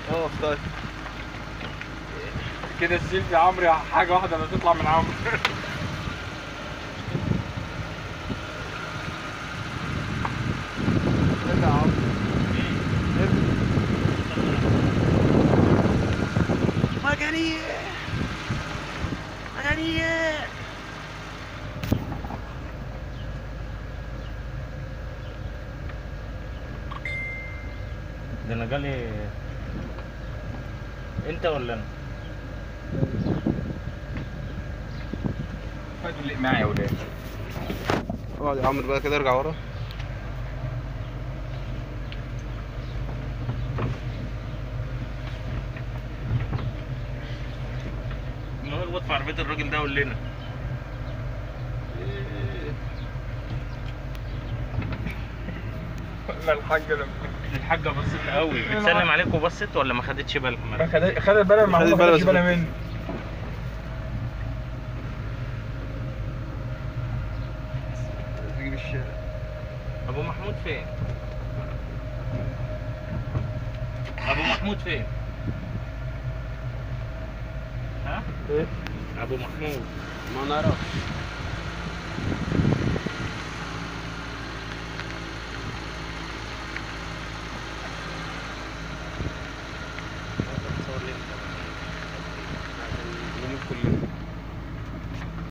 اه طيب كده السيلفي عمرو حاجه واحده اللي تطلع من عمرو ارجع يا عم مجانية مجانية ده انا جالي انت ولا انا؟ فادوا اللي معايا يا ولاد اقعد يا عمرو بقى كده ارجع ورا نخبط في عربيه الراجل ده ولنا لا الحاجه لما الحاجه بصت قوي بتسلم عليك وبصت ولا ما خدتش بالها ما منك؟ خد خد بالها خدت ما بالها خدتش بس- بالها مني تجيب الشارع ابو محمود فين؟ ابو محمود فين؟ ها؟ ايه ابو محمود ما نعرف